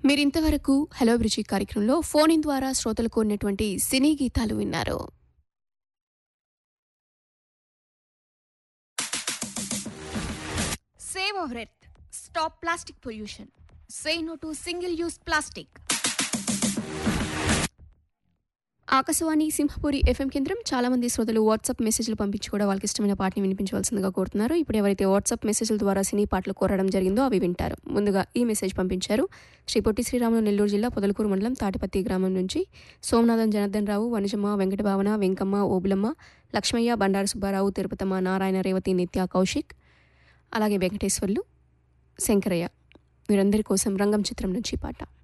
మీరింతవరకు హలో బ్రిజీ కార్యక్రమంలో phone in ద్వారా శ్రోతలు కోరినటువంటి సినీ గీతాలు విన్నారు Save our earth. Stop plastic pollution. Say no to single use plastic. Akashvani Simhapuri FM కేంద్రం చాలా మంది శ్రోతలు వాట్సాప్ మెసేజ్లు పంపించి కూడా వాళ్ళకి ఇష్టమైన పాటని వినిపించవలసిందిగా కోరుతున్నారు ఇప్పుడు ఎవరైతే వాట్సాప్ మెసేజ్ల ద్వారా సినీ పాటలు కోరడం జరిగిందో అవి వింటారు ముందుగా ఈ మెసేజ్ పంపించారు శ్రీ పొట్టి శ్రీరాములు నెల్లూరు జిల్లా పొదలకూరు మండలం తాటిపత్తి గ్రామం నుంచి సోమనాథన్ జనార్దన్ రావు వనిజమ్మ వెంకటభావన వెంకమ్మ ఓబులమ్మ లక్ష్మయ్య బండారు సుబ్బారావు తిరుపతమ్మ నారాయణ రేవతి నిత్య కౌశిక్ అలాగే వెంకటేశ్వర్లు శంకరయ్య వీరందరి కోసం రంగం చిత్రం నుంచి పాట